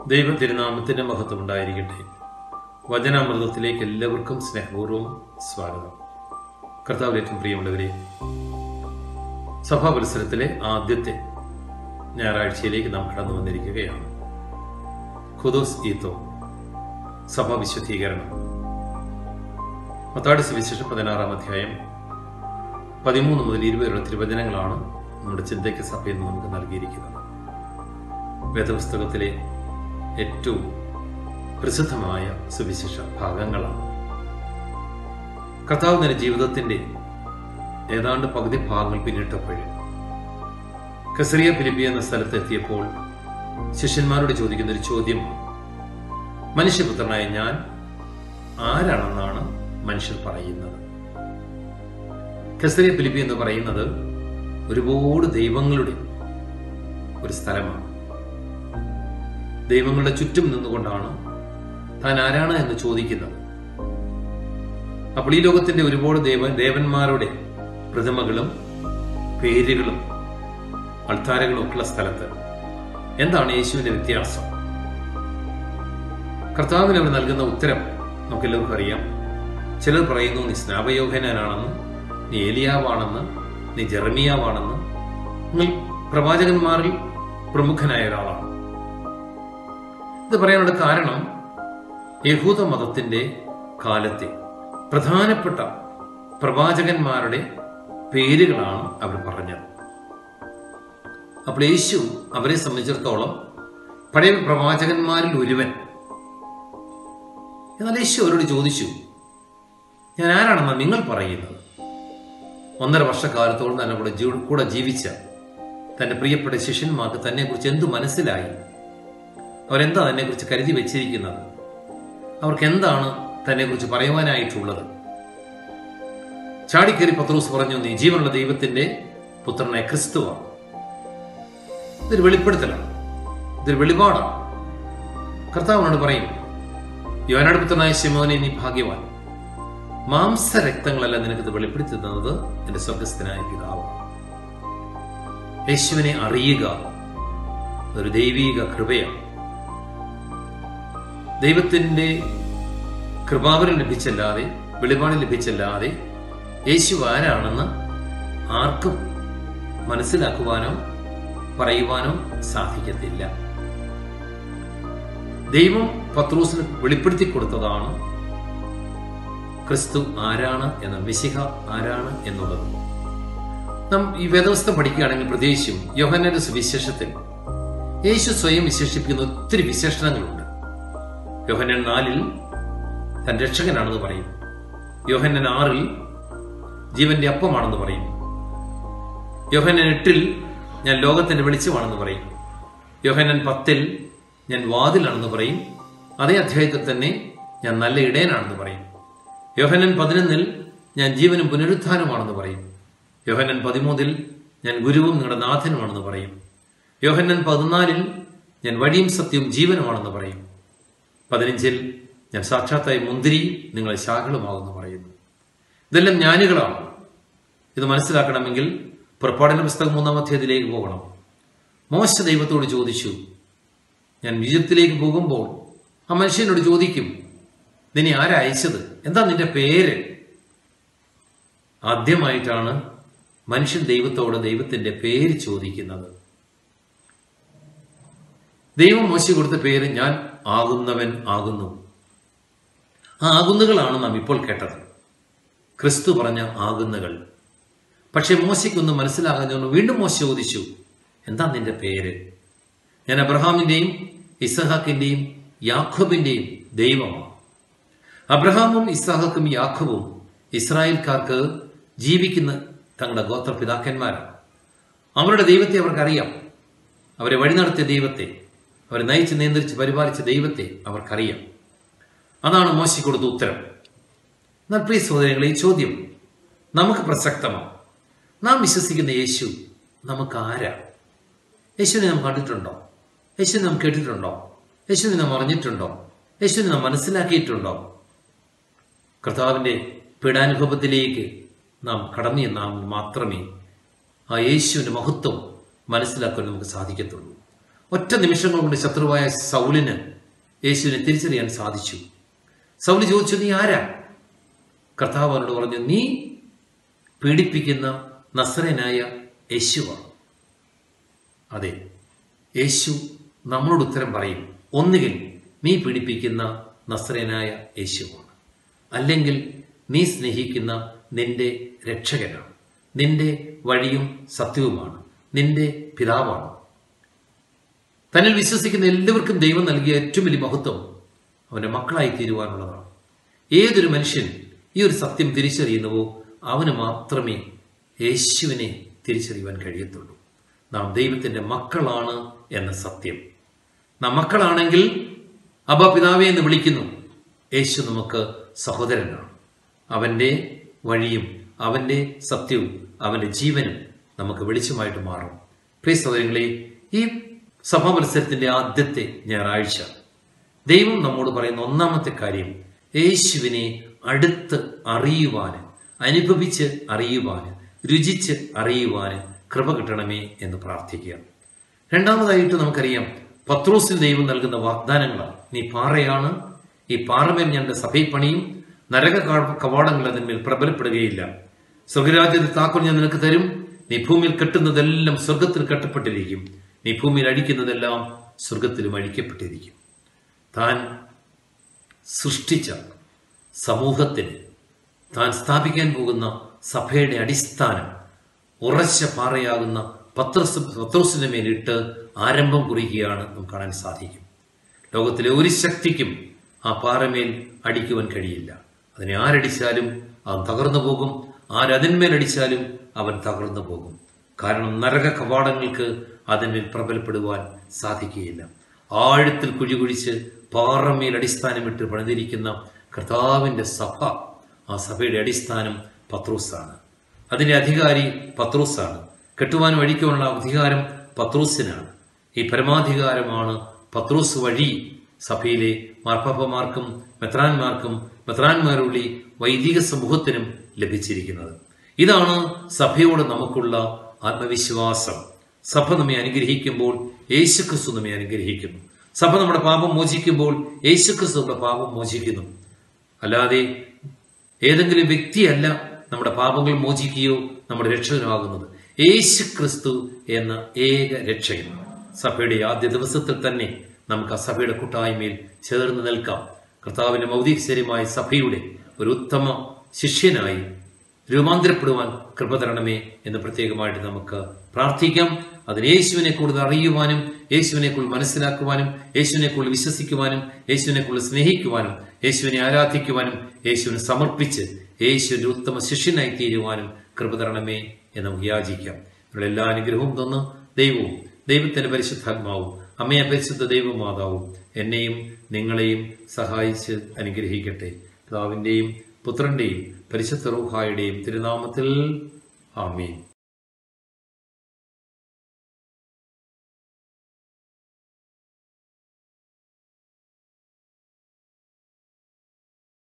ദൈവ തിരുനാമത്തിന്റെ മഹത്വം ഉണ്ടായിരിക്കട്ടെ വചനാമൃതത്തിലേക്ക് എല്ലാവർക്കും സ്നേഹപൂർവ്വം സ്വാഗതം കർത്താവിലേറ്റവും പ്രിയമുള്ളവരെ സഭാ പരിസരത്തിലെ ആദ്യത്തെ ഞായറാഴ്ചയിലേക്ക് നാം കടന്നു വന്നിരിക്കുകയാണ് ഖുദോസ് ഈത്തോ സഭാ വിശുദ്ധീകരണം മത്താടി സുവിശേഷം പതിനാറാം അധ്യായം പതിമൂന്ന് മുതൽ ഇരുപത് വരെയുള്ള തിരുവചനങ്ങളാണ് നമ്മുടെ ചിന്തയ്ക്ക് സഭയിൽ നിന്ന് നമുക്ക് നൽകിയിരിക്കുന്നത് വേദപുസ്തകത്തിലെ ഏറ്റവും പ്രസിദ്ധമായ സുവിശേഷ ഭാഗങ്ങളാണ് കർത്താവ് നിന്റെ ജീവിതത്തിന്റെ ഏതാണ്ട് പകുതി ഭാഗങ്ങൾ പിന്നിട്ടപ്പോൾ കസറിയ ഫിലിപ്പി എന്ന സ്ഥലത്ത് എത്തിയപ്പോൾ ശിഷ്യന്മാരോട് ചോദിക്കുന്ന ഒരു ചോദ്യമാണ് മനുഷ്യപുത്രനായ ഞാൻ ആരാണെന്നാണ് മനുഷ്യർ പറയുന്നത് കസറിയ ഫിലിപ്പി എന്ന് പറയുന്നത് ഒരുപാട് ദൈവങ്ങളുടെ ഒരു സ്ഥലമാണ് ദൈവങ്ങളുടെ ചുറ്റും നിന്നുകൊണ്ടാണ് താൻ ആരാണ് എന്ന് ചോദിക്കുന്നത് അപ്പോൾ ഈ ലോകത്തിന്റെ ഒരുപാട് ദേവ ദേവന്മാരുടെ പ്രതിമകളും പേരുകളും അൾത്താരകളും ഒക്കെയുള്ള സ്ഥലത്ത് എന്താണ് യേശുവിന്റെ വ്യത്യാസം കർത്താവിന് അവർ നൽകുന്ന ഉത്തരം നമുക്ക് എല്ലാവർക്കും അറിയാം ചിലർ പറയുന്നു നീ സ്നാപയോഹനാണെന്ന് നീ ഏലിയാവാണെന്ന് നീ ജെറമിയാവാണെന്ന് നിങ്ങൾ പ്രവാചകന്മാരിൽ പ്രമുഖനായ ഒരാളാണ് ഇത് പറയാനുള്ള കാരണം യഹൂദ മതത്തിന്റെ കാലത്തെ പ്രധാനപ്പെട്ട പ്രവാചകന്മാരുടെ പേരുകളാണ് അവർ പറഞ്ഞത് അപ്പോൾ യേശു അവരെ സംബന്ധിച്ചിടത്തോളം പഴയ പ്രവാചകന്മാരിൽ ഒരുവൻ എന്നാൽ യേശു അവരോട് ചോദിച്ചു ഞാൻ ആരാണെന്നാണ് നിങ്ങൾ പറയുന്നത് ഒന്നര വർഷക്കാലത്തോളം തന്നെ കൂടെ ജീ- കൂടെ ജീവിച്ച തന്റെ പ്രിയപ്പെട്ട ശിഷ്യന്മാർക്ക് തന്നെ കുറിച്ച് എന്തു മനസ്സിലായി അവരെന്താ തന്നെ കുറിച്ച് കരുതി വെച്ചിരിക്കുന്നത് അവർക്ക് എന്താണ് തന്നെ കുറിച്ച് പറയുവാനായിട്ടുള്ളത് ചാടിക്കേറി പത്രോസ് പറഞ്ഞു നീ ജീവനുള്ള ദൈവത്തിന്റെ പുത്രനെ ക്രിസ്തുവാണ് ഇതൊരു വെളിപ്പെടുത്തലാണ് ഇതൊരു വെളിപാടാണ് കർത്താവിനോട് പറയും യോനാട് പുത്രനായ ശിമോനെ നീ ഭാഗ്യവാൻ മാംസരക്തങ്ങളല്ല നിനക്കിത് വെളിപ്പെടുത്തി തന്നത് എന്റെ സ്വർഗസ്ഥനായ പിതാവ് യേശുവിനെ അറിയുക ഒരു ദൈവീക കൃപയാണ് ദൈവത്തിന്റെ കൃപാവരം ലഭിച്ചല്ലാതെ വെളിപാട് ലഭിച്ചല്ലാതെ യേശു ആരാണെന്ന് ആർക്കും മനസ്സിലാക്കുവാനോ പറയുവാനോ സാധിക്കത്തില്ല ദൈവം പത്രൂസിന് വെളിപ്പെടുത്തി കൊടുത്തതാണ് ക്രിസ്തു ആരാണ് എന്ന് മിശിഹ ആരാണ് എന്നുള്ളത് നാം ഈ വേദവസ്ഥ പഠിക്കുകയാണെങ്കിൽ പ്രത്യേകിച്ചും യോഹന്നന്റെ സുവിശേഷത്തിൽ യേശു സ്വയം വിശേഷിപ്പിക്കുന്ന ഒത്തിരി വിശേഷണങ്ങളുണ്ട് യോഹന്നൻ നാലിൽ തൻ രക്ഷകനാണെന്ന് പറയും യോഹന്നൻ ആറിൽ ജീവന്റെ അപ്പമാണെന്ന് പറയും യോഹന്നൻ എട്ടിൽ ഞാൻ ലോകത്തിന്റെ വെളിച്ചമാണെന്ന് പറയും യോഹന്നൻ പത്തിൽ ഞാൻ വാതിലാണെന്ന് പറയും അതേ അധ്യായത്തിൽ തന്നെ ഞാൻ നല്ല ഇടയനാണെന്ന് പറയും യോഹന്നൻ പതിനൊന്നിൽ ഞാൻ ജീവനും പുനരുത്ഥാനമാണെന്ന് പറയും യോഹന്നൻ പതിമൂന്നിൽ ഞാൻ ഗുരുവും നിങ്ങളുടെ നാഥനുമാണെന്ന് പറയും യോഹന്നൻ പതിനാലിൽ ഞാൻ വഴിയും സത്യവും ജീവനുമാണെന്ന് പറയും പതിനഞ്ചിൽ ഞാൻ സാക്ഷാത്തായ മുന്തിരി നിങ്ങളെ ശാഖകളുമാകുന്നു പറയുന്നു ഇതെല്ലാം ജ്ഞാനികളാണ് ഇത് മനസ്സിലാക്കണമെങ്കിൽ പുറപ്പാടിന്റെ പുസ്തകം മൂന്നാം അധ്യായത്തിലേക്ക് പോകണം മോശ ദൈവത്തോട് ചോദിച്ചു ഞാൻ ഈജിപ്തിലേക്ക് പോകുമ്പോൾ ആ മനുഷ്യനോട് ചോദിക്കും നിന്നെ ആരാ അയച്ചത് എന്താ നിന്റെ പേര് ആദ്യമായിട്ടാണ് മനുഷ്യൻ ദൈവത്തോട് ദൈവത്തിന്റെ പേര് ചോദിക്കുന്നത് ദൈവം മോശി കൊടുത്ത പേര് ഞാൻ ആകുന്നവൻ ആകുന്നു ആ ആകുന്നുകളാണ് നാം ഇപ്പോൾ കേട്ടത് ക്രിസ്തു പറഞ്ഞ ആകുന്നുകൾ പക്ഷെ മോശയ്ക്കൊന്നും മനസ്സിലാകാഞ്ഞൊന്ന് വീണ്ടും മോശ ചോദിച്ചു എന്താ നിന്റെ പേര് ഞാൻ അബ്രഹാമിന്റെയും ഇസഹാക്കിന്റെയും യാഖോബിന്റെയും ദൈവമാണ് അബ്രഹാമും ഇസഹാക്കും യാഖോബും ഇസ്രായേൽക്കാർക്ക് ജീവിക്കുന്ന തങ്ങളുടെ ഗോത്രപിതാക്കന്മാരാണ് അവരുടെ ദൈവത്തെ അവർക്കറിയാം അവരെ വഴി നടത്തിയ ദൈവത്തെ അവരെ നയിച്ച് നിയന്ത്രിച്ച് പരിപാലിച്ച ദൈവത്തെ അവർക്കറിയാം അതാണ് മോശി കൊടുത്ത ഉത്തരം എന്നാൽ പ്രിയ സഹോദരങ്ങളെ ഈ ചോദ്യം നമുക്ക് പ്രസക്തമാണ് നാം വിശ്വസിക്കുന്ന യേശു നമുക്ക് ആരാ യേശുവിനെ നാം കണ്ടിട്ടുണ്ടോ യേശുവിനെ നാം കേട്ടിട്ടുണ്ടോ യേശുവിനെ നാം അറിഞ്ഞിട്ടുണ്ടോ യേശുവിനെ നാം മനസ്സിലാക്കിയിട്ടുണ്ടോ കർത്താവിന്റെ പീഡാനുഭവത്തിലേക്ക് നാം കടന്നു ചെന്നാൽ മാത്രമേ ആ യേശുവിന്റെ മഹത്വം മനസ്സിലാക്കാൻ നമുക്ക് സാധിക്കത്തുള്ളൂ ഒറ്റ നിമിഷങ്ങൾ കൊണ്ട് ശത്രുവായ സൗലിന് യേശുവിനെ തിരിച്ചറിയാൻ സാധിച്ചു സൗല് ചോദിച്ചു നീ ആരാ കർത്താവ് അവനോട് പറഞ്ഞു നീ പീഡിപ്പിക്കുന്ന നസ്രനായ യേശുവാണ് അതെ യേശു നമ്മളോട് ഉത്തരം പറയും ഒന്നുകിൽ നീ പീഡിപ്പിക്കുന്ന നസ്രനായ യേശുവാണ് അല്ലെങ്കിൽ നീ സ്നേഹിക്കുന്ന നിന്റെ രക്ഷകനാണ് നിന്റെ വഴിയും സത്യവുമാണ് നിന്റെ പിതാവാണ് തന്നിൽ വിശ്വസിക്കുന്ന എല്ലാവർക്കും ദൈവം നൽകിയ ഏറ്റവും വലിയ മഹത്വം അവന്റെ മക്കളായി തീരുവാനുള്ളതാണ് ഏതൊരു മനുഷ്യൻ ഈ ഒരു സത്യം തിരിച്ചറിയുന്നുവോ അവന് മാത്രമേ യേശുവിനെ തിരിച്ചറിയുവാൻ കഴിയത്തുള്ളൂ നാം ദൈവത്തിന്റെ മക്കളാണ് എന്ന സത്യം നാം മക്കളാണെങ്കിൽ അബ പിതാവേ എന്ന് വിളിക്കുന്നു യേശു നമുക്ക് സഹോദരനാണ് അവന്റെ വഴിയും അവന്റെ സത്യവും അവന്റെ ജീവനും നമുക്ക് വെളിച്ചമായിട്ട് മാറും പ്രിയ സഹോദരങ്ങളെ ഈ സഭാ മത്സരത്തിന്റെ ആദ്യത്തെ ഞായറാഴ്ച ദൈവം നമ്മോട് പറയുന്ന ഒന്നാമത്തെ കാര്യം യേശുവിനെ അടുത്ത് അറിയുവാന് അനുഭവിച്ച് അറിയുവാന് രുചിച്ച് അറിയുവാന് കൃപ കിട്ടണമേ എന്ന് പ്രാർത്ഥിക്കുക രണ്ടാമതായിട്ട് നമുക്കറിയാം പത്രോസിന് ദൈവം നൽകുന്ന വാഗ്ദാനങ്ങളാണ് നീ പാറയാണ് ഈ പാറമേൽ ഞങ്ങളുടെ സഭയിൽ പണിയും നരക കാ- കവാടങ്ങൾ അതിന്മേൽ പ്രബലപ്പെടുകയില്ല സ്വർഗരാജ്യത്തിൽ താക്കോൽ ഞാൻ നിനക്ക് തരും നീ ഭൂമിയിൽ കെട്ടുന്നതെല്ലാം സ്വർഗത്തിൽ കെട്ടപ്പെട്ടിരിക്കും നീ ഭൂമിയിൽ അഴിക്കുന്നതെല്ലാം സ്വർഗത്തിലും അഴിക്കപ്പെട്ടിരിക്കും താൻ സൃഷ്ടിച്ച സമൂഹത്തിന് താൻ സ്ഥാപിക്കാൻ പോകുന്ന സഭയുടെ അടിസ്ഥാനം ഉറച്ച പാറയാകുന്ന പത്രസ് പത്രോസിന്റെ മേലിട്ട് ആരംഭം കുറിക്കുകയാണ് നമുക്ക് കാണാൻ സാധിക്കും ലോകത്തിലെ ഒരു ശക്തിക്കും ആ പാറമേൽ അടിക്കുവാൻ കഴിയില്ല അതിനെ ആരടിച്ചാലും അവൻ തകർന്നു പോകും ആരതിന്മേൽ അടിച്ചാലും അവൻ തകർന്നു പോകും കാരണം നരക കവാടങ്ങൾക്ക് അതിന്മേൽ പ്രബലപ്പെടുവാൻ സാധിക്കുകയില്ല ആഴത്തിൽ കുഴി കുഴിച്ച് പാറമേൽ അടിസ്ഥാനമിട്ട് പണിതിരിക്കുന്ന കർത്താവിന്റെ സഭ ആ സഭയുടെ അടിസ്ഥാനം പത്രോസാണ് അതിന്റെ അധികാരി പത്രോസാണ് കെട്ടുവാനും അഴിക്കുവാനുള്ള അധികാരം പത്രോസിനാണ് ഈ പരമാധികാരമാണ് പത്രോസ് വഴി സഭയിലെ മാർപ്പാപ്പമാർക്കും മെത്രാന്മാർക്കും മെത്രാന്മാരുള്ളി വൈദിക സമൂഹത്തിനും ലഭിച്ചിരിക്കുന്നത് ഇതാണ് സഭയോട് നമുക്കുള്ള ആത്മവിശ്വാസം സഭ നമ്മെ അനുഗ്രഹിക്കുമ്പോൾ യേശുക്രിസ്തു നമ്മെ അനുഗ്രഹിക്കുന്നു സഭ നമ്മുടെ പാപം മോചിക്കുമ്പോൾ യേശുക്രിസ്തു നമ്മുടെ പാപം മോചിക്കുന്നു അല്ലാതെ ഏതെങ്കിലും വ്യക്തിയല്ല നമ്മുടെ പാപങ്ങൾ മോചിക്കുകയോ നമ്മുടെ രക്ഷകനാകുന്നത് യേശു ക്രിസ്തു എന്ന ഏക രക്ഷകൻ സഭയുടെ ആദ്യ ദിവസത്തിൽ തന്നെ നമുക്ക് ആ സഭയുടെ കൂട്ടായ്മയിൽ ചേർന്ന് നിൽക്കാം കർത്താവിന്റെ മൗതികശര്യമായ സഭയുടെ ഒരു ഉത്തമ ശിഷ്യനായി രൂപാന്തരപ്പെടുവാൻ കൃപ തരണമേ എന്ന് പ്രത്യേകമായിട്ട് നമുക്ക് പ്രാർത്ഥിക്കാം അതിന് യേശുവിനെ കൂടുതൽ അറിയുവാനും യേശുവിനെ കൂടുതൽ മനസ്സിലാക്കുവാനും യേശുവിനെ കൂടുതൽ വിശ്വസിക്കുവാനും യേശുവിനെ കൂടുതൽ സ്നേഹിക്കുവാനും യേശുവിനെ ആരാധിക്കുവാനും യേശുവിനെ സമർപ്പിച്ച് യേശുവിന്റെ ഉത്തമ ശിഷ്യനായി തീരുവാനും കൃപ തരണമേ എന്ന് നമുക്ക് യാചിക്കാം ഇവിടെ എല്ലാ അനുഗ്രഹവും തന്ന് ദൈവവും ദൈവത്തിന്റെ പരിശുദ്ധാത്മാവും അമ്മയെ പരിശുദ്ധ ദൈവമാതാവും എന്നെയും നിങ്ങളെയും സഹായിച്ച് അനുഗ്രഹിക്കട്ടെ പിതാവിന്റെയും പുത്രന്റെയും പരിശുദ്ധ റൂഹായുടെയും തിരുനാമത്തിൽ ആമീൻ